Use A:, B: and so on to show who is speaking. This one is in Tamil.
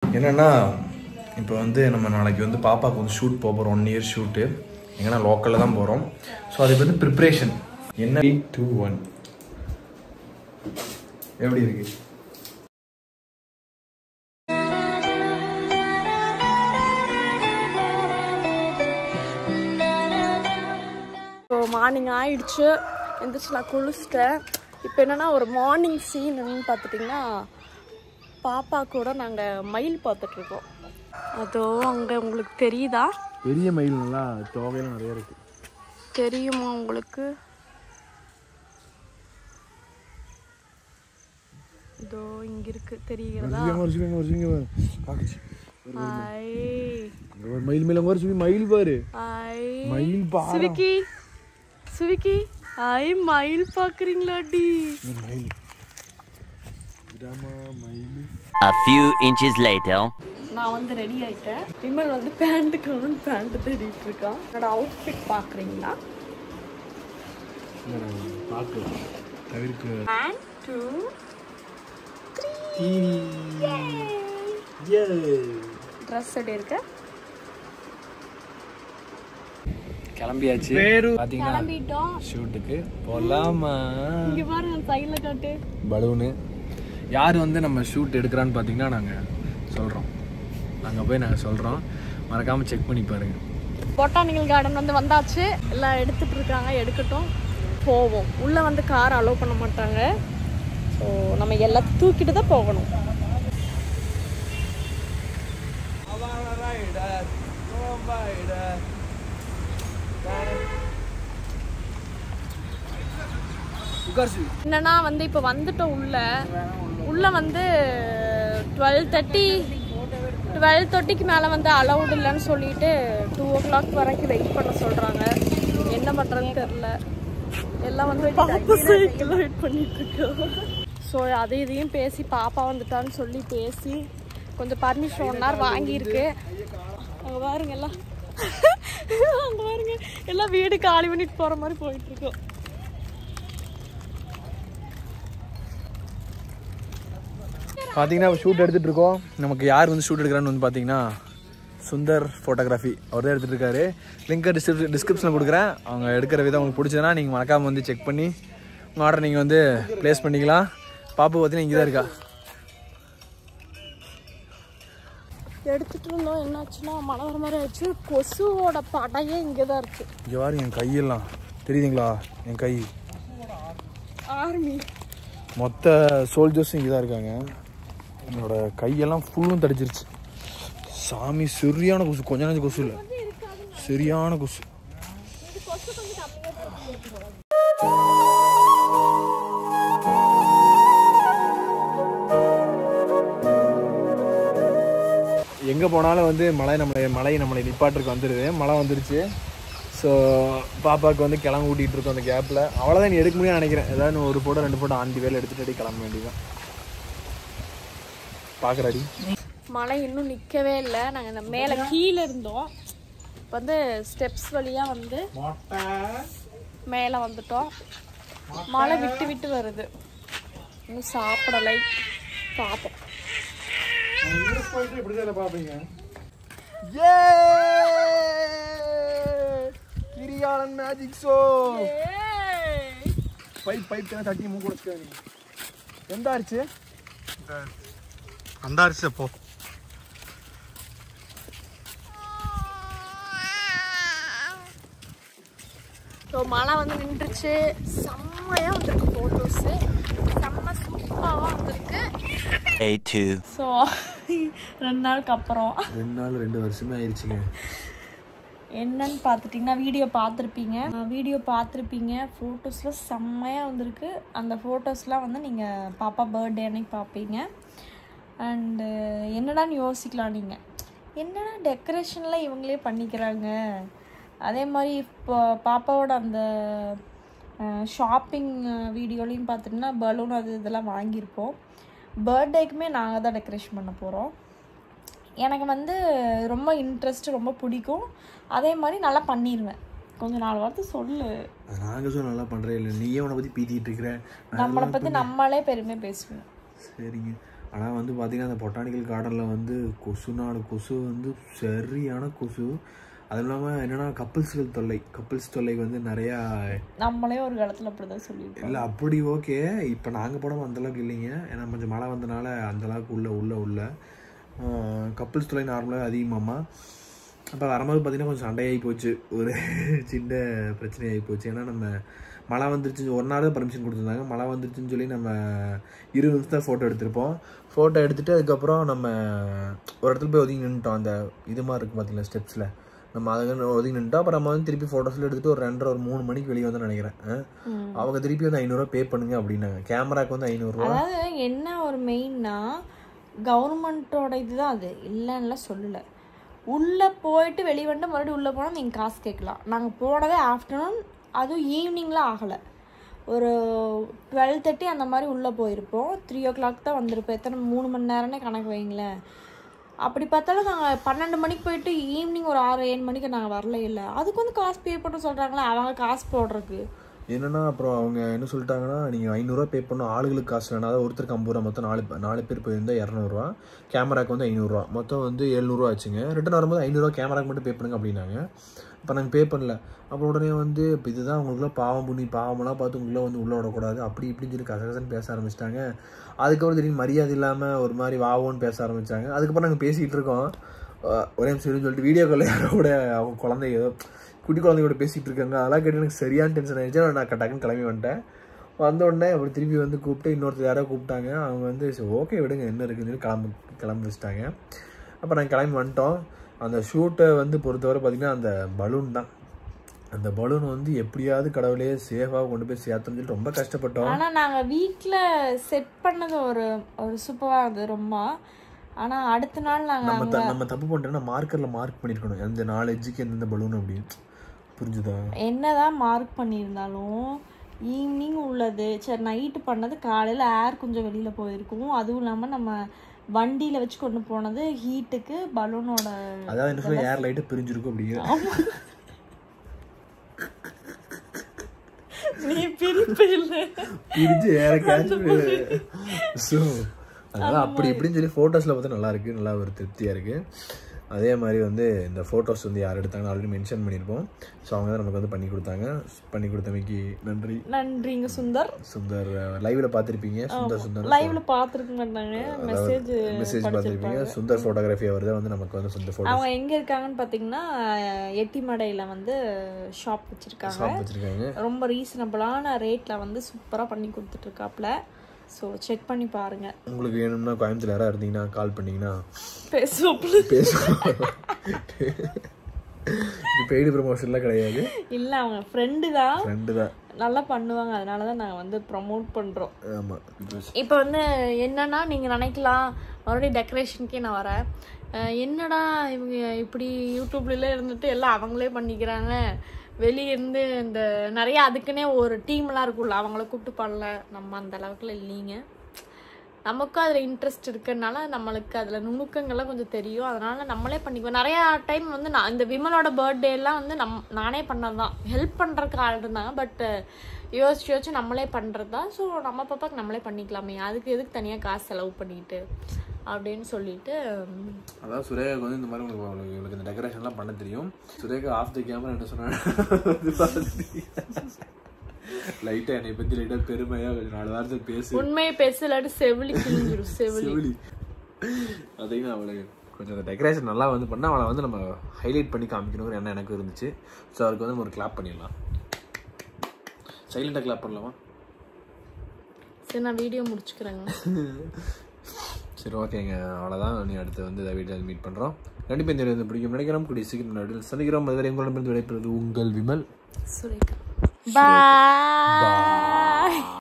A: என்னென்னா இப்போ வந்து நம்ம நாளைக்கு வந்து பாப்பாவுக்கு வந்து ஷூட் போக போகிறோம் ஒன் இயர் ஷூட்டு எங்கன்னா லோக்கலில் தான் போகிறோம் ஸோ அதுக்கு வந்து ப்ரிப்ரேஷன் என்ன டூ ஒன் எப்படி இருக்கு
B: ஸோ மார்னிங் ஆயிடுச்சு எந்திரிச்சு நான் குளிச்சிட்டேன் இப்போ என்னன்னா ஒரு மார்னிங் சீன் என்னன்னு பார்த்துட்டிங்கன்னா பாப்பா கூட நாங்கள் மயில் பார்த்துட்ருக்கோம் அதோ அங்கே உங்களுக்கு தெரியுதா
A: பெரிய மயில் நல்லா தோகையெல்லாம் நிறைய இருக்கு
B: தெரியுமா உங்களுக்கு இதோ இங்க இருக்கு தெரிகிறதா
A: வருஷம் வருஷம் காக்கிச்சு
B: ஐ
A: ஒரு மயில் மேல ஒரு சுவி மயில் பாரு
B: ஐ
A: மயில் பாரு
B: சுவிக்கி சுவிக்கி ஐ மயில் பாக்குறீங்களாடி
A: மயில் விடாமா மயில்
C: A few inches later.
B: நான் வந்து ரெடி ஆயிட்டேன் விமல் வந்து பேண்ட் கவுன் பேண்ட் தேடிட்டு இருக்கான் என்னோட அவுட்ஃபிட் பாக்குறீங்களா
A: பார்க்கலாம் தவிர்க்க
B: ஒன் டூ ட்ரெஸ் எப்படி இருக்கு
A: கிளம்பியாச்சு பாத்தீங்கன்னா
B: கிளம்பிட்டோம்
A: ஷூட்டுக்கு போலாமா
B: இங்க பாருங்க சைட்ல காட்டு
A: பலூனு யார் வந்து நம்ம ஷூட் எடுக்கிறான்னு பார்த்தீங்கன்னா நாங்கள் சொல்கிறோம் அங்கே போய் நாங்கள் சொல்கிறோம் மறக்காமல் செக் பண்ணி பாருங்க
B: பொட்டானிக்கல் கார்டன் வந்து வந்தாச்சு எல்லாம் எடுத்துட்டு இருக்காங்க எடுக்கட்டும் போவோம் உள்ள வந்து கார் அலோவ் பண்ண மாட்டாங்க ஸோ நம்ம எல்லாம் தூக்கிட்டு தான் போகணும் என்னன்னா வந்து இப்போ வந்துட்டோம் உள்ள உள்ள வந்து டுவெல் தேர்ட்டி டுவெல் தேர்ட்டிக்கு மேலே வந்து அலௌட் இல்லைன்னு சொல்லிட்டு டூ ஓ கிளாக் வரைக்கும் வெயிட் பண்ண சொல்கிறாங்க என்ன பண்ணுறதுன்னு தெரில எல்லாம் வந்து பாப்பா சைக்கிள் வெயிட் பண்ணிட்டு இருக்கோம் ஸோ அதை இதையும் பேசி பாப்பா வந்துட்டான்னு சொல்லி பேசி கொஞ்சம் பர்மிஷன் ஒன் ஹவர் வாங்கியிருக்கு அங்கே பாருங்க எல்லாம் அங்கே பாருங்க எல்லாம் வீடு காலி பண்ணிட்டு போகிற மாதிரி போயிட்டு இருக்கோம்
A: பார்த்தீங்கன்னா ஷூட் எடுத்துகிட்டு இருக்கோம் நமக்கு யார் வந்து ஷூட் எடுக்கிறான்னு வந்து பார்த்தீங்கன்னா சுந்தர் ஃபோட்டோகிராஃபி அவர் தான் எடுத்துகிட்டு இருக்காரு லிங்கை டிஸ்கிரிப் டிஸ்கிரிப்ஷனில் கொடுக்குறேன் அவங்க எடுக்கிற விதம் உங்களுக்கு பிடிச்சதுன்னா நீங்கள் மறக்காமல் வந்து செக் பண்ணி உங்கள் ஆர்டர் நீங்கள் வந்து ப்ளேஸ் பண்ணிக்கலாம் பாப்பு பார்த்தீங்கன்னா இங்கே தான் இருக்கா
B: எடுத்துட்டு இருந்தோம் என்னாச்சுன்னா மழை வர மாதிரி ஆச்சு கொசுவோட படையே இங்கே தான் இருக்கு
A: இங்கே பாருங்க என் கையெல்லாம் தெரியுதுங்களா என் கை
B: ஆர்மி
A: மொத்த சோல்ஜர்ஸும் இங்கே தான் இருக்காங்க என்னோட கையெல்லாம் ஃபுல்லும் தடிச்சிருச்சு சாமி சரியான கொசு கொஞ்ச நேரம் கொசு இல்லை சரியான கொசு எங்கே போனாலும் வந்து மழை நம்மளை மழை நம்மளை நிப்பாட்டுக்கு வந்துடுது மழை வந்துருச்சு ஸோ பாப்பாவுக்கு வந்து கிளம்ப ஊட்டிகிட்டு இருக்கோம் அந்த கேப்பில் அவ்வளோதான் நீ எடுக்க முடியும்னு நினைக்கிறேன் ஏதாவது ஒரு போட்டோ ரெண்டு போட்டோ ஆண்டி வேலை எடுத்துகிட்டு அடி கிளம்ப வேண்டியதான் பார்க்குறாடி
B: மழை இன்னும் நிற்கவே இல்லை நாங்கள் இந்த மேலே கீழே இருந்தோம் இப்போ வந்து ஸ்டெப்ஸ் வழியாக வந்து மேலே வந்துட்டோம் மழை விட்டு விட்டு வருது இன்னும் சாப்பிடலை பார்ப்போம்
A: பார்ப்பீங்க கிரியாளன் மேஜிக் ஷோ பைப் பைப் தானே தட்டி மூக்கு உடச்சுக்காங்க எந்த ஆச்சு
D: அந்த அரிசி அப்போ
B: ஸோ மழை வந்து நின்றுச்சு செம்மையாக வந்திருக்கு ஃபோட்டோஸு செம்ம சூப்பராக வந்திருக்கு
C: Day two.
B: ஸோ ரெண்டு நாளுக்கு அப்புறம்
A: ரெண்டு நாள் ரெண்டு வருஷமே ஆயிடுச்சுங்க
B: என்னன்னு பார்த்துட்டிங்கன்னா வீடியோ பார்த்துருப்பீங்க வீடியோ பார்த்துருப்பீங்க ஃபோட்டோஸில் செம்மையாக வந்திருக்கு அந்த ஃபோட்டோஸ்லாம் வந்து நீங்கள் பாப்பா பர்த்டே அன்னைக்கு பார்ப்பீங்க அண்டு என்னடான்னு யோசிக்கலாம் நீங்கள் என்னடா டெக்கரேஷன்லாம் இவங்களே பண்ணிக்கிறாங்க அதே மாதிரி இப்போ பாப்பாவோட அந்த ஷாப்பிங் வீடியோலையும் பார்த்துட்டிங்கன்னா பலூன் அது இதெல்லாம் வாங்கியிருப்போம் பர்த்டேக்குமே நாங்கள் தான் டெக்கரேஷன் பண்ண போகிறோம் எனக்கு வந்து ரொம்ப இன்ட்ரெஸ்ட் ரொம்ப பிடிக்கும் அதே மாதிரி நல்லா பண்ணிடுவேன் கொஞ்சம் நாலு வார்த்தை சொல்லு
A: நாங்கள் சொல்ல நல்லா பண்ணுறேன் இல்லை நீயே உன்னை பற்றி பீத்திட்டு இருக்கிற
B: நம்மளை பற்றி நம்மளே பெருமையாக பேசுவேன்
A: சரிங்க ஆனால் வந்து பார்த்திங்கன்னா அந்த பொட்டானிக்கல் கார்டனில் வந்து கொசுனால கொசு வந்து சரியான கொசு அதுவும் இல்லாமல் என்னென்னா கப்பிள்ஸ்கள் தொல்லை கப்பிள்ஸ் தொல்லைக்கு வந்து நிறையா
B: நம்மளே ஒரு காலத்துல அப்படிதான் சொல்லிட்டு
A: இல்லை அப்படி ஓகே இப்போ நாங்கள் போடாமல் அந்தளவுக்கு இல்லைங்க ஏன்னா கொஞ்சம் மழை வந்தனால அந்தளவுக்கு உள்ள உள்ள உள்ள கப்பிள்ஸ் தொலை நார்மலாக அதிகமாமா அப்போ வரும்போது பார்த்தீங்கன்னா கொஞ்சம் சண்டையாகி போச்சு ஒரு சின்ன பிரச்சனையாகி போச்சு ஏன்னா நம்ம மழை வந்துருச்சு ஒரு நாள் தான் பர்மிஷன் கொடுத்துருந்தாங்க மழை வந்துருச்சுன்னு சொல்லி நம்ம இருபது நிமிஷம் தான் ஃபோட்டோ எடுத்திருப்போம் ஃபோட்டோ எடுத்துகிட்டு அதுக்கப்புறம் நம்ம ஒரு இடத்துல போய் ஒதுங்கி நின்றுட்டோம் அந்த இது மாதிரி இருக்கும் பார்த்தீங்களா ஸ்டெப்ஸில் நம்ம அதை ஒதுங்கி நின்றுட்டோம் அப்புறம் நம்ம வந்து திருப்பி ஃபோட்டோஸில் எடுத்துகிட்டு ஒரு ரெண்டரை ஒரு மூணு மணிக்கு வெளியே வந்து நினைக்கிறேன் ஆ? அவங்க திருப்பி வந்து ஐநூறுரூவா பே பண்ணுங்க அப்படின்னாங்க கேமராக்கு வந்து ஐநூறுரூவா
B: அதாவது என்ன ஒரு மெயின்னா கவர்மெண்ட்டோட இதுதான் அது இல்லைன்னுலாம் சொல்லலை உள்ளே போயிட்டு வெளியே வந்துட்டு மறுபடியும் உள்ளே போனால் நீங்கள் காசு கேட்கலாம் நாங்கள் போனதே ஆஃப்டர்நூன் அதுவும் ஈவினிங்லாம் ஆகலை ஒரு டுவெல் தேர்ட்டி அந்த மாதிரி உள்ளே போயிருப்போம் த்ரீ ஓ கிளாக் தான் வந்திருப்போம் எத்தனை மூணு மணி நேரம்னே கணக்கு வைங்களேன் அப்படி பார்த்தாலும் நாங்கள் பன்னெண்டு மணிக்கு போயிட்டு ஈவினிங் ஒரு ஆறு ஏழு மணிக்கு நாங்கள் வரல இல்லை அதுக்கு வந்து காசு பே பண்ண சொல்கிறாங்களே அவங்க காசு போடுறதுக்கு
A: என்னன்னா அப்புறம் அவங்க என்ன சொல்லிட்டாங்கன்னா நீங்கள் ஐநூறுரூவா பே பண்ணணும் ஆளுகளுக்கு காசு வேணாம் அதாவது ஒருத்தருக்கு ஐம்பது ரூபா மொத்தம் நாலு பே- நாலு பேர் போயிருந்தா இரநூறுவா கேமராக்கு வந்து ஐநூறுரூவா மொத்தம் வந்து எழுநூறுவா ஆச்சுங்க ரிட்டன் வரும்போது ஐநூறுரூவா கேமராக்கு மட்டும் பே பண்ணுங்க அப்படின்னாங்க இப்போ நாங்கள் பே பண்ணல அப்புறம் உடனே வந்து இப்போ இதுதான் உங்களுக்குலாம் பாவம் புண்ணி பாவமெல்லாம் பார்த்து உங்களுக்குலாம் வந்து உள்ளே விடக்கூடாது அப்படி இப்படின்னு சொல்லி கசகசன்னு பேச ஆரம்பிச்சிட்டாங்க அதுக்கப்புறம் திடீர்னு மரியாதை இல்லாமல் ஒரு மாதிரி வாவோன்னு பேச ஆரம்பிச்சாங்க அதுக்கப்புறம் நாங்கள் பேசிகிட்டு இருக்கோம் அஹ் ஒரே நிமிஷம் இருன்னு சொல்லிட்டு வீடியோ காலில் யாரோ கூட அவங்க குழந்தை ஏதோ குட்டி குழந்தையோட பேசிகிட்டு இருக்காங்க அதெல்லாம் கேட்டு எனக்கு சரியான டென்ஷன் ஆயிடுச்சு நான் டக்குன்னு கிளம்பி வந்துட்டேன் வந்த உடனே அப்புறம் திருப்பி வந்து கூப்பிட்டு இன்னொருத்தர் யாரோ கூப்பிட்டாங்க அவங்க வந்து சரி ஓகே விடுங்க என்ன இருக்குன்னு சொல்லி கிளம்பு கிளம்பி வச்சிட்டாங்க அப்போ நாங்கள் கிளம்பி வந்துட்டோம் அந்த ஷூட்டை வந்து பொறுத்தவரை பார்த்திங்கன்னா அந்த பலூன் தான் அந்த பலூன் வந்து எப்படியாவது கடவுளே சேஃபாக கொண்டு போய் சேர்த்தோம்னு சொல்லி ரொம்ப கஷ்டப்பட்டோம்
B: ஆனால் நாங்கள் வீட்டில் செட் பண்ணது ஒரு ஒரு சூப்பராக இருந்தது ரொம்ப ஆனால் அடுத்த நாள் நாங்கள்
A: நம்ம த நம்ம தப்பு பண்ணிட்டோம்னா மார்க்கரில் மார்க் பண்ணியிருக்கணும் எந்த நாலு எஜ்ஜுக்கு எந்தெந்த பலூன் அப்படின்னு புரிஞ்சுதா
B: என்னதான் மார்க் பண்ணியிருந்தாலும் ஈவினிங் உள்ளது சரி நைட்டு பண்ணது காலையில் ஏர் கொஞ்சம் வெளியில் போயிருக்கும் அதுவும் இல்லாமல் நம்ம வண்டியில் வச்சு கொண்டு போனது ஹீட்டுக்கு பலூனோட
A: அதாவது என்ன சொல்ல ஏர் லைட்டு பிரிஞ்சிருக்கும் அப்படிங்கிற
B: நீ பிரிப்பு இல்லை
A: பிரிஞ்சு ஏற கேட்ச் ஸோ அதனால் அப்படி இப்படின்னு சொல்லி ஃபோட்டோஸில் பார்த்தா நல்லா இருக்கு நல்லா ஒரு திருப்தியாக இருக்குது அதே மாதிரி வந்து இந்த ஃபோட்டோஸ் வந்து யார் எடுத்தாங்கன்னு ஆல்ரெடி மென்ஷன் பண்ணியிருப்போம் ஸோ அவங்க தான் நமக்கு வந்து பண்ணி கொடுத்தாங்க பண்ணி கொடுத்தமைக்கு நன்றி
B: நன்றிங்க சுந்தர்
A: சுந்தர் லைவ்ல பார்த்துருப்பீங்க சுந்தர் சுந்தர்
B: லைவ்ல பார்த்துருக்க மாட்டாங்க மெசேஜ்
A: மெசேஜ் பார்த்துருப்பீங்க சுந்தர் ஃபோட்டோகிராஃபி அவர் தான் வந்து நமக்கு வந்து சுந்தர் ஃபோட்டோ
B: அவங்க எங்க இருக்காங்கன்னு பாத்தீங்கன்னா எட்டிமடையில வந்து ஷாப் வச்சிருக்காங்க
A: ஷாப் வச்சுருக்காங்க
B: ரொம்ப ரீசனபிளான ரேட்ல வந்து சூப்பரா பண்ணி கொடுத்துட்டு இருக்காப்ல ஸோ செக் பண்ணி பாருங்க
A: உங்களுக்கு வேணும்னா கோயம்புத்தூர் யாராவது இருந்தீங்கன்னா கால் பண்ணீங்கன்னா
B: பேசுவோம்ல
A: பேசுவோம் இது பெய்டு ப்ரமோஷன்லாம் கிடையாது
B: இல்ல அவங்க ஃப்ரெண்டு தான்
A: ஃப்ரெண்டு தான்
B: நல்லா பண்ணுவாங்க அதனால தான் நாங்கள் வந்து ப்ரமோட் பண்றோம்
A: ஆமாம்
B: இப்போ வந்து என்னன்னா நீங்க நினைக்கலாம் மறுபடியும் டெக்கரேஷனுக்கே நான் வரேன் அஹ் என்னடா இவங்க இப்படி யூடியூப்ல இருந்துட்டு எல்லாம் அவங்களே பண்ணிக்கிறாங்க வெளிய இருந்து இந்த நிறைய அதுக்குன்னே ஒரு டீம்லாம் இருக்கும்ல அவங்கள கூப்பிட்டு பண்ணல நம்ம அந்த அளவுக்குலாம் இல்லைங்க நமக்கும் அதில் இன்ட்ரெஸ்ட் இருக்கறனால நம்மளுக்கு அதில் நுணுக்கங்கள்லாம் கொஞ்சம் தெரியும் அதனால நம்மளே பண்ணிக்குவோம் நிறையா டைம் வந்து நான் இந்த விமலோட பர்த்டே எல்லாம் வந்து நம் நானே பண்ணது தான் ஹெல்ப் பண்ணுறதுக்கு ஆள் இருந்தாங்க பட் யோசிச்சு யோசிச்சு நம்மளே பண்ணுறது தான் ஸோ நம்ம பாப்பாக்கு நம்மளே பண்ணிக்கலாமே அதுக்கு எதுக்கு தனியாக காசு செலவு பண்ணிட்டு அப்படின்னு சொல்லிட்டு உம்,
A: அதான் சுரேகாவுக்கு வந்து இந்த மாதிரி உங்களுக்கு உங்களுக்கு உங்களுக்கு இந்த டெக்கரேஷன்லாம் பண்ண தெரியும் சுரேகா ஆஃப் த கேமரா என்ன சொன்னாங்க லைட்டாக என்னை பற்றி லைட்டாக பெருமையாக கொஞ்சம் நாலு வாரத்தை பேசு
B: உண்மையை பேசு இல்லாட்டி செவிலி கிழிஞ்சிரும் செவிலி
A: செவிலி அதையும் அவளுக்கு கொஞ்சம் அந்த டெக்கரேஷன் நல்லா வந்து பண்ணால் அவளை வந்து நம்ம ஹைலைட் பண்ணி காமிக்கணுங்கிற எண்ணம் எனக்கு இருந்துச்சு ஸோ அதுக்கு வந்து நம்ம ஒரு கிளாப் பண்ணிடலாம் சைலண்டாக கிளாப் பண்ணலாமா
B: சரி நான் வீடியோ முடிச்சுக்கிறேங்க
A: சரி ஓகேங்க அவ்வளோதான் நீ அடுத்து வந்து இந்த வீடியோ மீட் பண்ணுறோம் கண்டிப்பாக இந்த video வந்து பிடிக்கும் நினைக்கிறோம் கூடிய சீக்கிரம் நடுவில் சந்திக்கிறோம் அதுவரை உங்களிடமிருந்து விடைபெறுவது உங்கள் விமல்
B: சுரேகா பாய்